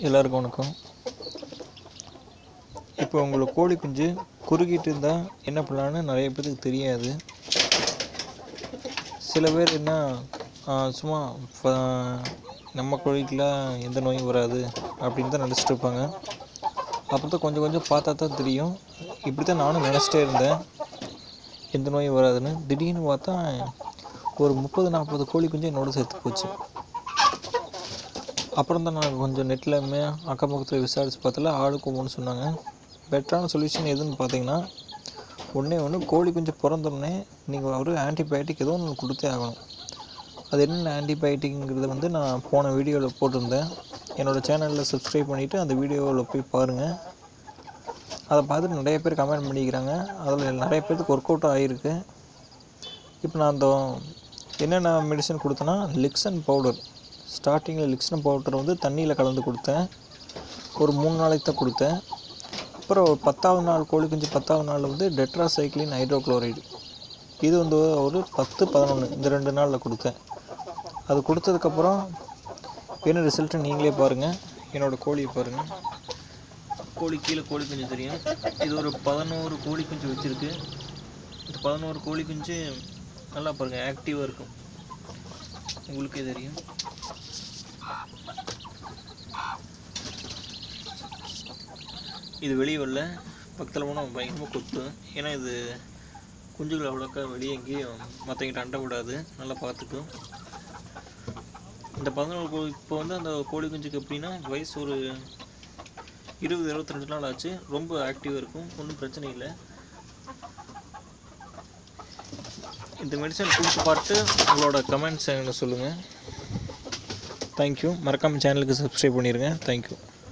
எல்லாருக்கும் வணக்கம் இப்போ உங்களுக்கு கோழி குஞ்சு குறுகிட்டு இருந்தால் என்ன பண்ணலான்னு நிறைய பேருக்கு தெரியாது சில பேர் என்ன ஆ, சும்மா ஃப- நம்ம கோழிக்கெலாம் எந்த நோயும் வராது அப்படின்னு தான் நினச்சிட்டு இருப்பாங்க அப்புறம் தான் கொஞ்சம் கொஞ்சம் பார்த்தா தான் தெரியும் இப்படி தான் நானும் நினச்சிட்டே இருந்தேன் எந்த நோயும் வராதுன்னு திடீர்னு பார்த்தா ஒரு முப்பது நாற்பது கோழி குஞ்சு என்னோட செத்து போச்சு அப்புறம் தான் நான் கொஞ்சம் நெட்லையுமே அக்கம் பக்கத்தில் விசாரித்து பார்த்தால ஆளுக்கு ஒவ்வொன்று சொன்னாங்க பெட்டரான சொல்யூஷன் எதுன்னு பார்த்தீங்கன்னா ஒன்றே ஒன்று கோழி குஞ்சு பிறந்தோடனே நீங்கள் ஒரு ஆன்டிபயோட்டிக் ஏதோ ஒன்று கொடுத்தே ஆகணும் அது என்னென்ன ஆன்டிபயோட்டிக்ங்கிறத வந்து நான் போன வீடியோவில் போட்டிருந்தேன் என்னோடய சேனலில் சப்ஸ்கிரைப் பண்ணிவிட்டு அந்த வீடியோவில் போய் பாருங்கள் அதை பார்த்துட்டு நிறைய பேர் கமெண்ட் பண்ணிக்கிறாங்க அதில் நிறைய பேருக்கு ஒர்க் அவுட் ஆகிருக்கு இப்போ நான் அந்த என்னென்ன மெடிசன் கொடுத்தேன்னா லிக்சன் பவுடர் ஸ்டார்டிங்கில் லிக்சன் பவுடர் வந்து தண்ணியில் கலந்து கொடுத்தேன் ஒரு மூணு நாளைக்கு தான் கொடுத்தேன் அப்புறம் ஒரு பத்தாவது நாள் கோழி குஞ்சு பத்தாவது நாள் வந்து டெட்ராசைக்ளின் ஹைட்ரோக்ளோரைடு இது வந்து ஒரு பத்து பதினொன்று இந்த ரெண்டு நாளில் கொடுத்தேன் அது கொடுத்ததுக்கப்புறம் என்ன ரிசல்ட்டு நீங்களே பாருங்கள் என்னோடய கோழியை பாருங்கள் கோழி கீழே கோழி குஞ்சு தெரியும் இது ஒரு பதினோரு கோழி குஞ்சு வச்சுருக்கு இந்த பதினோரு கோழி குஞ்சு நல்லா பாருங்கள் ஆக்டிவாக இருக்கும் உங்களுக்கே தெரியும் இது வெளியே வரல பக்கத்தில் போனால் பயங்கரமாக கொத்தும் ஏன்னா இது குஞ்சுகள் அவ்வளோக்கா வெளியே எங்கேயும் மற்றவங்கிட்ட அண்டக்கூடாது நல்லா பார்த்துக்கும் இந்த பதினோரு கோழி இப்போ வந்து அந்த கோழி குஞ்சுக்கு எப்படின்னா வயசு ஒரு இருபது இருபத்தி ரெண்டு நாள் ஆச்சு ரொம்ப ஆக்டிவாக இருக்கும் ஒன்றும் பிரச்சனை இல்லை இந்த மெடிசன் கொடுத்து பார்த்து உங்களோட கமெண்ட்ஸ் எனக்கு சொல்லுங்கள் தேங்க்யூ மறக்காமல் சேனலுக்கு சப்ஸ்கிரைப் பண்ணிடுங்க தேங்க்யூ